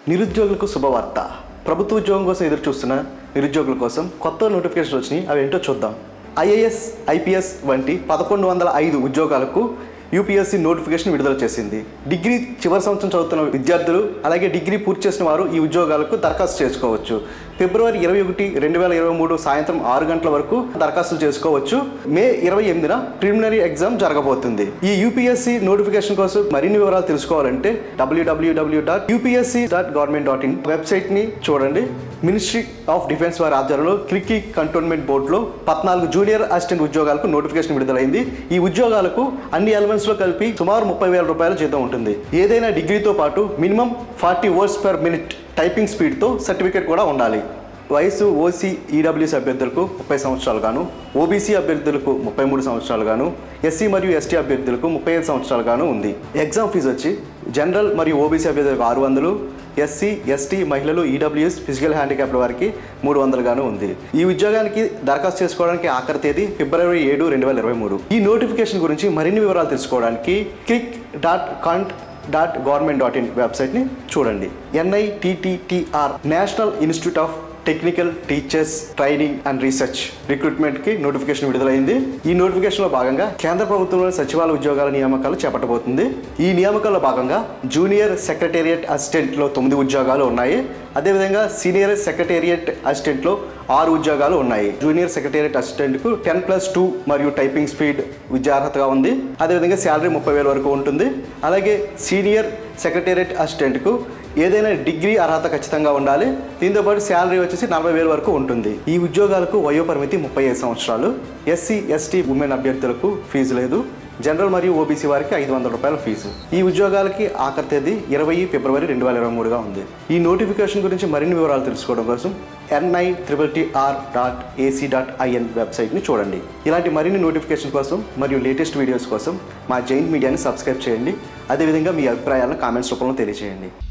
నిరుద్యోగులకు శుభవార్త ప్రభుత్వ ఉద్యోగం కోసం ఎదురు చూస్తున్న నిరుద్యోగుల కోసం కొత్త నోటిఫికేషన్ వచ్చినాయి అవి ఏంటో చూద్దాం ఐఏఎస్ ఐపీఎస్ వంటి పదకొండు వందల ఐదు ఉద్యోగాలకు యూపీఎస్సీ నోటిఫికేషన్ విడుదల చేసింది డిగ్రీ చివరి సంవత్సరం చదువుతున్న విద్యార్థులు అలాగే డిగ్రీ పూర్తి చేసిన వారు ఈ ఉద్యోగాలకు దరఖాస్తు చేసుకోవచ్చు ఫిబ్రవరి ఇరవై ఒకటి రెండు వేల ఇరవై మూడు సాయంత్రం ఆరు గంటల వరకు దరఖాస్తు చేసుకోవచ్చు మే ఇరవై ఎనిమిదిన ప్రిలిమినరీ ఎగ్జామ్ జరగబోతుంది ఈ యూపీఎస్సీ నోటిఫికేషన్ కోసం మరిన్ని వివరాలు తెలుసుకోవాలంటే W W W dot UPSC dot government dot in వెబ్సైట్ని చూడండి మినిస్ట్రీ ఆఫ్ డిఫెన్స్ వారి ఆధ్వర్యంలో క్రికీ కంటోన్మెంట్ బోర్డులో పద్నాలుగు జూనియర్ అసిస్టెంట్ ఉద్యోగాలకు నోటిఫికేషన్ విడుదలైంది ఈ ఉద్యోగాలకు అన్ని ఎలిమెంట్స్లో కలిపి సుమారు ముప్పై వేల రూపాయల జీతం ఉంటుంది ఏదైనా డిగ్రీతో పాటు minimum forty words per minute typing స్పీడ్తో సర్టిఫికేట్ కూడా ఉండాలి వయసు ఓసీ ఈడబ్ల్యూసీ అభ్యర్థులకు ముప్పై సంవత్సరాలు గాను ఓబీసీ అభ్యర్థులకు ముప్పై మూడు సంవత్సరాలు గాను ఎస్సీ మరియు ఎస్టీ అభ్యర్థులకు ముప్పై ఐదు సంవత్సరాలు గాను ఉంది ఎగ్జామ్ ఫీజు వచ్చి జనరల్ మరియు ఓబీసీ అభ్యర్థులకు ఆరు వందలు ఎస్సీ ఎస్టీ మహిళలు ఈడబ్ల్యూఎస్ ఫిజికల్ హ్యాండిక్యాప్ల వారికి మూడు వందలు గాను ఉంది ఈ ఉద్యోగానికి దరఖాస్తు చేసుకోవడానికి ఆఖరి తేదీ ఫిబ్రవరి ఏడు రెండు వేల ఇరవై మూడు ఈ నోటిఫికేషన్ గురించి మరిన్ని వివరాలు తెలుసుకోవడానికి క్లిక్ డాట్ కాంట్ డాట్ గవర్నమెంట్ డాట్ ఇన్ వెబ్సైట్ని చూడండి NITTTR national institute of technical teachers training and research రిక్రూట్మెంట్కి నోటిఫికేషన్ విడుదలైంది ఈ నోటిఫికేషన్లో భాగంగా కేంద్ర ప్రభుత్వంలోని సచివాలయ ఉద్యోగాల నియామకాలు చేపట్టబోతుంది ఈ నియామకాల్లో భాగంగా జూనియర్ సెక్రటేరియట్ అసిస్టెంట్లో తొమ్మిది ఉద్యోగాలు ఉన్నాయి అదేవిధంగా సీనియర్ సెక్రటేరియట్ అసిస్టెంట్లో ఆరు ఉద్యోగాలు ఉన్నాయి జూనియర్ సెక్రటేరియట్ అసిస్టెంట్కు టెన్ ప్లస్ టూ మరియు టైపింగ్ స్పీడ్ విద్యార్హతగా ఉంది అదేవిధంగా శాలరీ ముప్పై వేల వరకు ఉంటుంది అలాగే సీనియర్ సెక్రటేరియట్ అసిస్టెంట్కు ఏదైనా డిగ్రీ అర్హత ఖచ్చితంగా ఉండాలి దీంతో పాటు శాలరీ వచ్చేసి నలభై వేల వరకు ఉంటుంది ఈ ఉద్యోగాలకు వయో పరిమితి ముప్పై ఐదు సంవత్సరాలు ఎస్సీ ఎస్టీ ఉమెన్ అభ్యర్థులకు ఫీజు లేదు జనరల్ మరియు ఓబీసీ వారికి ఐదు వందల రూపాయల ఫీజు ఈ ఉద్యోగాలకి ఆఖరి తేదీ ఇరవై ఫిబ్రవరి రెండు వేల ఇరవై మూడుగా ఉంది ఈ నోటిఫికేషన్ గురించి మరిన్ని వివరాలు తెలుసుకోవడం కోసం N I triple T R dot A C dot I N వెబ్సైట్ని చూడండి ఇలాంటి మరిన్ని నోటిఫికేషన్ కోసం మరియు లేటెస్ట్ వీడియోస్ కోసం మా జైన్ మీడియాని సబ్స్క్రైబ్ చేయండి అదేవిధంగా మీ అభిప్రాయాలను కామెంట్స్ రూపంలో తెలియజేయండి